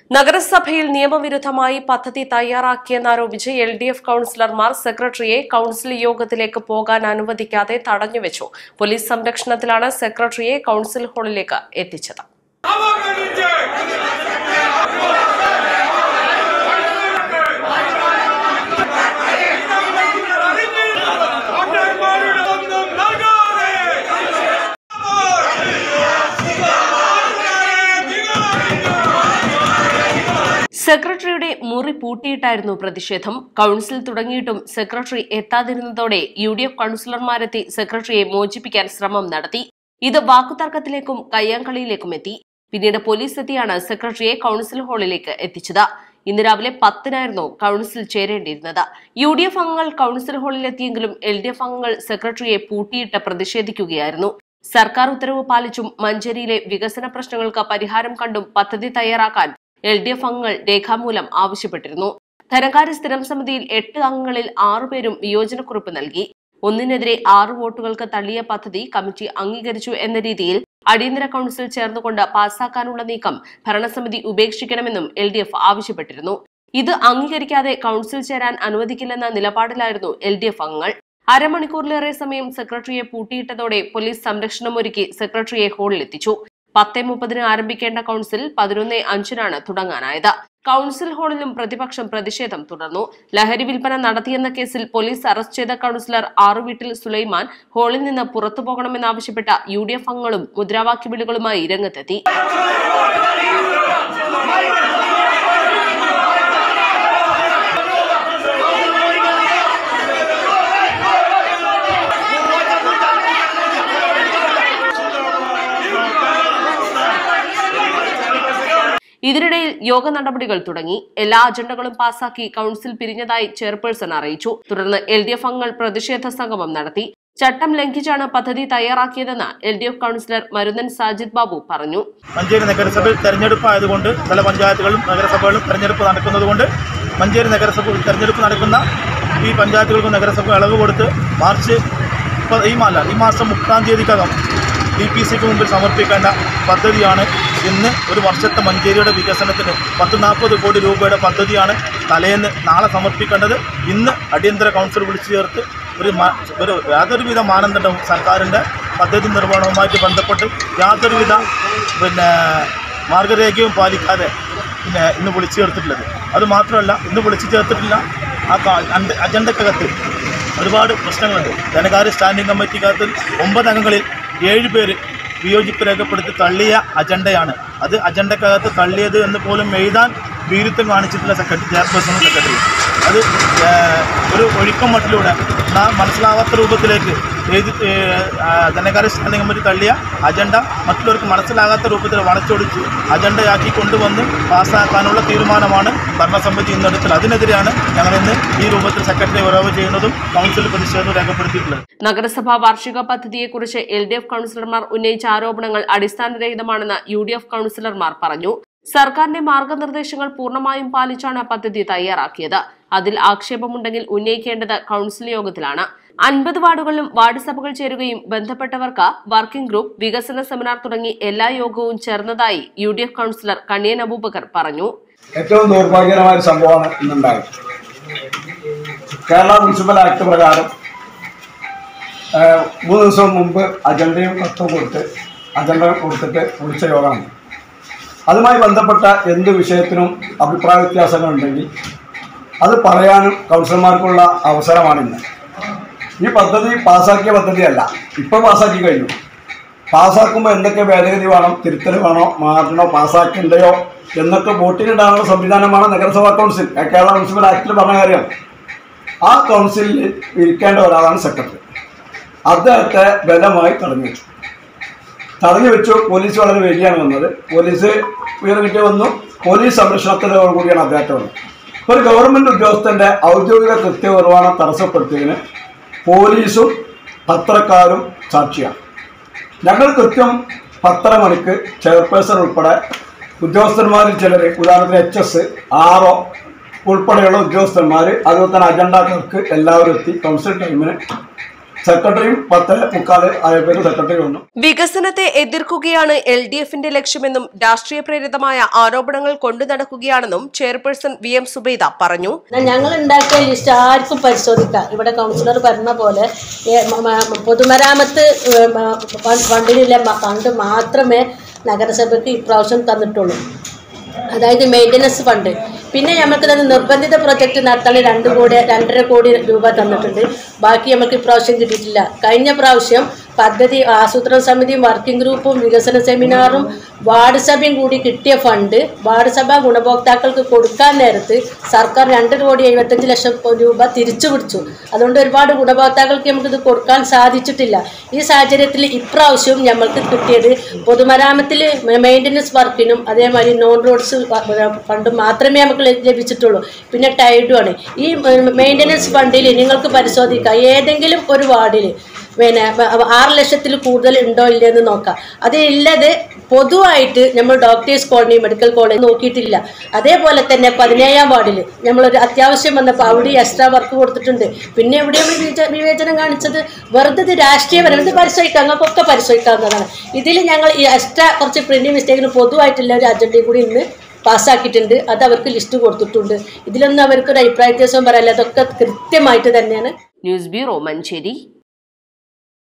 നഗരസഭയിൽ നിയമവിരുദ്ധമായി പദ്ധതി തയ്യാറാക്കിയെന്നാരോപിച്ച് എൽ ഡി എഫ് കൌൺസിലർമാർ സെക്രട്ടറിയെ കൌൺസിൽ യോഗത്തിലേക്ക് പോകാൻ അനുവദിക്കാതെ തടഞ്ഞുവെച്ചു പോലീസ് സംരക്ഷണത്തിലാണ് സെക്രട്ടറിയെ കൌൺസിൽ ഹാളിലേക്ക് എത്തിച്ചത് അവഗണിച്ച് വോട്ടർമാരുടെ ഒന്നും നൽകാതെ സെക്രട്ടറിയുടെ മുറി പൂട്ടിയിട്ടായിരുന്നു പ്രതിഷേധം കൌൺസിൽ തുടങ്ങിയിട്ടും സെക്രട്ടറി എത്താതിരുന്നതോടെ യു ഡി എഫ് കൌൺസിലർമാരെത്തി സെക്രട്ടറിയെ മോചിപ്പിക്കാൻ ശ്രമം നടത്തി ഇത് വാക്കുതർക്കത്തിലേക്കും കയ്യാങ്കളിയിലേക്കും എത്തി പിന്നീട് പോലീസ് എത്തിയാണ് സെക്രട്ടറിയെ കൌൺസിൽ ഹാളിലേക്ക് എത്തിച്ചത് ഇന്ന് രാവിലെ പത്തിനായിരുന്നു കൌൺസിൽ ചേരേണ്ടിയിരുന്നത് യു ഡി എഫ് അംഗങ്ങൾ കൌൺസിൽ ഹാളിലെത്തിയെങ്കിലും എൽ ഡി എഫ് അംഗങ്ങൾ സെക്രട്ടറിയെ പൂട്ടിയിട്ട് പ്രതിഷേധിക്കുകയായിരുന്നു സർക്കാർ ഉത്തരവ് പാലിച്ചും മഞ്ചേരിയിലെ വികസന പ്രശ്നങ്ങൾക്ക് പരിഹാരം കണ്ടും പദ്ധതി തയ്യാറാക്കാൻ എൽ ഡി എഫ് അംഗങ്ങൾ രേഖാമൂലം ആവശ്യപ്പെട്ടിരുന്നു ധനകാര്യ സ്ഥിരം സമിതിയിൽ എട്ട് അംഗങ്ങളിൽ ആറുപേരും വിയോജനക്കുറിപ്പ് നൽകി ഒന്നിനെതിരെ ആറ് വോട്ടുകൾക്ക് തള്ളിയ പദ്ധതി കമ്മിറ്റി അംഗീകരിച്ചു എന്ന രീതിയിൽ അടിയന്തര കൌൺസിൽ ചേർന്നുകൊണ്ട് പാസാക്കാനുള്ള നീക്കം ഭരണസമിതി ഉപേക്ഷിക്കണമെന്നും എൽ ഡി എഫ് ആവശ്യപ്പെട്ടിരുന്നു ഇത് അംഗീകരിക്കാതെ കൌൺസിൽ ചേരാൻ അനുവദിക്കില്ലെന്ന നിലപാടിലായിരുന്നു എൽ ഡി എഫ് അംഗങ്ങൾ അരമണിക്കൂറിലേറെ സമയം സെക്രട്ടറിയെ പൂട്ടിയിട്ടതോടെ പോലീസ് സംരക്ഷണമൊരുക്കി സെക്രട്ടറിയെ ഹാളിലെത്തിച്ചു പത്തേ മുപ്പതിന് ആരംഭിക്കേണ്ട കൌൺസിൽ പതിനൊന്ന് അഞ്ചിനാണ് തുടങ്ങാനായത് കൌൺസിൽ ഹാളിലും പ്രതിപക്ഷം പ്രതിഷേധം തുടർന്നു ലഹരി വിൽപ്പന നടത്തിയെന്ന കേസിൽ പോലീസ് അറസ്റ്റ് ചെയ്ത കൌൺസിലർ ആറുവീട്ടിൽ സുലൈമാൻ ഹാളിൽ നിന്ന് പുറത്തു പോകണമെന്നാവശ്യപ്പെട്ട യു ഡി എഫ് അംഗങ്ങളും മുദ്രാവാക്യ വിളികളുമായി രംഗത്തെത്തി ഇതിനിടയിൽ യോഗ നടപടികൾ തുടങ്ങി എല്ലാ അജണ്ടകളും പാസാക്കി കൌൺസിൽ പിരിഞ്ഞതായി ചെയർപേഴ്സൺ അറിയിച്ചു തുടർന്ന് എൽ ഡി എഫ് അംഗങ്ങൾ പ്രതിഷേധ സംഗമം നടത്തി ചട്ടം ലംഘിച്ചാണ് പദ്ധതി തയ്യാറാക്കിയതെന്ന് L D F councillor Marunnan Sajid Babu പറഞ്ഞു മഞ്ചേരി നഗരസഭയിൽ തെരഞ്ഞെടുപ്പ് ആയതുകൊണ്ട് പല പഞ്ചായത്തുകളും നഗരസഭകളും തെരഞ്ഞെടുപ്പ് നടക്കുന്നതുകൊണ്ട് മഞ്ചേരി നഗരസഭ തെരഞ്ഞെടുപ്പ് നടക്കുന്ന ഈ പഞ്ചായത്തുകൾക്ക് നഗരസഭ ഇളവ് കൊടുത്ത് മാർച്ച് ഇപ്പ- ഈ മാല ഈ മാസം മുപ്പതാം തീയതിക്കകം ഡി പി സിക്ക് മുമ്പിൽ സമർപ്പിക്കേണ്ട പദ്ധതിയാണ് ഇന്ന് ഒരു വർഷത്തെ മഞ്ചേരിയുടെ വികസനത്തിന് പത്ത് നാൽപ്പത് കോടി രൂപയുടെ പദ്ധതിയാണ് തലേന്ന് നാളെ സമർപ്പിക്കേണ്ടത് ഇന്ന് അടിയന്തര കൗൺസിൽ വിളിച്ചു ചേർത്ത് ഒരു മാ- ഒരു യാതൊരുവിധ മാനദണ്ഡവും സർക്കാരിൻ്റെ പദ്ധതി നിർവഹണവുമായിട്ട് ബന്ധപ്പെട്ട് യാതൊരുവിധ പിന്നെ മാർഗരേഖയും പാലിക്കാതെ പിന്നെ ഇന്ന് വിളിച്ചു ചേർത്തിട്ടുള്ളത് അത് മാത്രമല്ല ഇന്ന് വിളിച്ചു ചേർത്തിട്ടില്ല ആ കാ- അണ്ട- അജണ്ടക്കകത്ത് ഒരുപാട് പ്രശ്നങ്ങളുണ്ട് ധനകാര്യ സ്റ്റാൻഡിംഗ് കമ്മിറ്റിക്കകത്ത് ഒമ്പത് അംഗങ്ങളിൽ ഏഴ് പേര് വിയോജിപ്പ് രേഖപ്പെടുത്തി തള്ളിയ അജണ്ടയാണ് അത് അജണ്ടക്കകത്ത് തള്ളിയത് എന്ന് പോലും എഴുതാൻ വീരുത്വം കാണിച്ചിട്ടുള്ള സെക്രട്ടറി ചെയർപേഴ്സണും സെക്രട്ടറി അത് ഏഹ്, ഒരു ഒഴുക്കം മട്ടിലൂടെ നാം മനസ്സിലാവാത്ത രൂപത്തിലേക്ക് എഴുതി ഏഹ്, ആ, ധനകാര്യ സ്റ്റാൻഡിംഗ് കമ്മിറ്റി തള്ളിയ അജണ്ട മറ്റുള്ളവർക്ക് മനസ്സിലാകാത്ത രൂപത്തിൽ വളച്ചൊടിച്ച് അജണ്ടയാക്കി കൊണ്ടുവന്ന് പാസ്സാക്കാനുള്ള തീരുമാനമാണ് ഭരണസമിതി ഇന്നെടുത്തത് അതിനെതിരെയാണ് ഞങ്ങൾ ഇന്ന് ഈ രൂപത്തിൽ സെക്രട്ടറി ഉറവ് ചെയ്യുന്നതും കൗൺസിൽ പ്രതിഷേധവും രേഖപ്പെടുത്തിയിട്ടുള്ളത് നഗരസഭാ വാർഷിക പദ്ധതിയെക്കുറിച്ച് എൽ ഡി എഫ് കൌൺസിലർമാർ ഉന്നയിച്ച ആരോപണങ്ങൾ അടിസ്ഥാനരഹിതമാണെന്ന് യു ഡി എഫ് കൌൺസിലർമാർ പറഞ്ഞു സർക്കാരിന്റെ മാർഗനിർദ്ദേശങ്ങൾ പൂർണ്ണമായും പാലിച്ചാണ് പദ്ധതി തയ്യാറാക്കിയത് അതിൽ ആക്ഷേപമുണ്ടെങ്കിൽ ഉന്നയിക്കേണ്ടത് കൌൺസിൽ യോഗത്തിലാണ് അൻപത് വാർഡുകളിലും വാർഡ് സഭകൾ ചേരുകയും ബന്ധപ്പെട്ടവർക്ക് വർക്കിംഗ് ഗ്രൂപ്പ് വികസന സെമിനാർ തുടങ്ങി എല്ലാ യോഗവും ചേർന്നതായി U D F councillor Kanniyan Aboobacker പറഞ്ഞു ഏറ്റവും ദൗർഭാഗ്യകരമായ ഒരു സംഭവമാണ് ഇന്നുണ്ടായത് കേരള മുനിസിപ്പൽ ആക്ട് പ്രകാരം ആ, മൂന്ന് ദിവസം മുമ്പ് അജണ്ടയും കത്തും കൊടുത്ത് അജണ്ട കൊടുത്തിട്ട് വിളിച്ച യോഗമാണ് അതുമായി ബന്ധപ്പെട്ട എന്ത് വിഷയത്തിനും അഭിപ്രായ വ്യത്യാസങ്ങളുണ്ടെങ്കിൽ അത് പറയാനും കൗൺസിലർമാർക്കുള്ള അവസരമാണ് ഇന്ന് ഈ പദ്ധതി പാസ്സാക്കിയ പദ്ധതിയല്ല ഇപ്പോൾ പാസ്സാക്കി കഴിഞ്ഞു പാസ്സാക്കുമ്പോൾ എന്തൊക്കെ ഭേദഗതി വേണം തിരുത്തൽ വേണോ മാറ്റണോ പാസ്സാക്കണ്ടയോ എന്നൊക്കെ വോട്ടിനിടാനുള്ള സംവിധാനമാണ് നഗരസഭാ കൗൺസിൽ കേരള മുനിസിപ്പൽ ആക്ടിൽ പറഞ്ഞ കാര്യം ആ കൗൺസിലിൽ ഇരിക്കേണ്ട ഒരാളാണ് സെക്രട്ടറി അദ്ദേഹത്തെ ബലമായി തടഞ്ഞു വെച്ചു തടഞ്ഞു വെച്ചു പോലീസ് വളരെ വൈകിയാണ് വന്നത് പോലീസ് ഉയർന്നു കിട്ടി വന്നു പോലീസ് സംരക്ഷണത്തോടു കൂടിയാണ് അദ്ദേഹത്തെ വന്നത് ഒരു ഗവൺമെന്റ് ഉദ്യോഗസ്ഥന്റെ ഔദ്യോഗിക കൃത്യനിർവഹണം തടസ്സപ്പെടുത്തിയതിന് പോലീസും പത്രക്കാരും സാക്ഷിയാണ് ഞങ്ങൾ കൃത്യം പത്തര മണിക്ക് ചെയർപേഴ്സൺ ഉൾപ്പെടെ ഉദ്യോഗസ്ഥന്മാരിൽ ചിലർ ഉദാഹരണത്തിന് എച്ച് എസ് ആറോ ഉൾപ്പെടെയുള്ള ഉദ്യോഗസ്ഥന്മാർ അതുപോലെ തന്നെ അജണ്ട ക്ലർക്ക് എല്ലാവരും എത്തി കൗൺസിൽ ടൈമിന് സെക്രട്ടറിയും പത്ത് മുക്കാല് ആയപ്പോഴും സെക്രട്ടറി വന്നു വികസനത്തെ എതിർക്കുകയാണ് എൽ ഡി എഫിന്റെ ലക്ഷ്യമെന്നും രാഷ്ട്രീയ പ്രേരിതമായ ആരോപണങ്ങൾ കൊണ്ടു നടക്കുകയാണെന്നും ചെയർപേഴ്സൺ വി എം സുബൈദ പറഞ്ഞു ഞങ്ങൾ ഉണ്ടാക്കിയ ലിസ്റ്റ് ആർക്കും പരിശോധിക്കാം ഇവിടെ കൗൺസിലർ പറഞ്ഞ പോലെ ഏ, മ- മ- പൊതുമരാമത്ത് ഏ, മ- ഫ- ഫണ്ടിലുള്ള മ- ഫണ്ട് മാത്രമേ നഗരസഭയ്ക്ക് ഇപ്രാവശ്യം തന്നിട്ടുള്ളൂ അതായത് മെയിൻ്റനൻസ് ഫണ്ട് പിന്നെ നമുക്ക് തന്നെ നിർബന്ധിത പ്രൊജക്റ്റ് നടത്താൻ രണ്ട് കോടി രണ്ടര കോടി രൂപ തന്നിട്ടുണ്ട് ബാക്കി നമുക്ക് ഇപ്രാവശ്യം കിട്ടിയിട്ടില്ല കഴിഞ്ഞ പ്രാവശ്യം പദ്ധതി ആസൂത്രണ സമിതിയും വർക്കിംഗ് ഗ്രൂപ്പും വികസന സെമിനാറും വാർഡ് സഭയും കൂടി കിട്ടിയ ഫണ്ട് വാർഡ് സഭ ഗുണഭോക്താക്കൾക്ക് കൊടുക്കാൻ നേരത്ത് സർക്കാർ രണ്ട് കോടി എഴുപത്തഞ്ച് ലക്ഷം രൂപ തിരിച്ചു പിടിച്ചു അതുകൊണ്ട് ഒരുപാട് ഗുണഭോക്താക്കൾക്ക് നമുക്കിത് കൊടുക്കാൻ സാധിച്ചിട്ടില്ല ഈ സാഹചര്യത്തിൽ ഇപ്രാവശ്യവും ഞമ്മൾക്ക് കിട്ടിയത് പൊതുമരാമത്തിൽ മെയിൻ്റനൻസ് വർക്കിനും അതേമാതിരി നോൺ റോഡ്സ് ഫണ്ട് മാത്രമേ നമുക്ക് ലഭിച്ചിട്ടുള്ളൂ പിന്നെ ടൈഡുമാണ് ഈ മെയിൻ്റനൻസ് ഫണ്ടിൽ നിങ്ങൾക്ക് പരിശോധിക്കാം ഏതെങ്കിലും ഒരു വാർഡിൽ പിന്നെ ആറ് ലക്ഷത്തിൽ കൂടുതൽ ഉണ്ടോ ഇല്ലയെന്ന് നോക്കാം അത് ഇല്ലത് പൊതുവായിട്ട് നമ്മൾ ഡോക്ടേഴ്സ് കോളനി മെഡിക്കൽ കോളേജ് നോക്കിയിട്ടില്ല അതേപോലെ തന്നെ പതിനേഴാം വാർഡിൽ നമ്മളൊരു അത്യാവശ്യം വന്നപ്പോൾ അവിടെ എക്സ്ട്രാ വർക്ക് കൊടുത്തിട്ടുണ്ട് പിന്നെ എവിടെ നമ്മൾ വിവേച- വിവേചനം കാണിച്ചത് വെറുതെ ഇത് രാഷ്ട്രീയപരം ഇത് പരിശോധിക്കാം ഞങ്ങൾക്കൊക്കെ പരിശോധിക്കാവുന്നതാണ് ഇതിൽ ഞങ്ങൾ ഈ എക്സ്ട്രാ കുറച്ച് പ്രിന്റിംഗ് മിസ്റ്റേക്കിന് പൊതുവായിട്ടുള്ള ഒരു അജണ്ടയും കൂടി ഇന്ന് പാസ്സാക്കിയിട്ടുണ്ട് അത് അവർക്ക് ലിസ്റ്റ് കൊടുത്തിട്ടുണ്ട് ഇതിലൊന്നും അവർക്ക് ഒരു അഭിപ്രായ വ്യത്യാസം പറയാനില്ല അതൊക്കെ കൃത്യമായിട്ട് തന്നെയാണ് ന്യൂസ് ബ്യൂറോ മഞ്ചേരി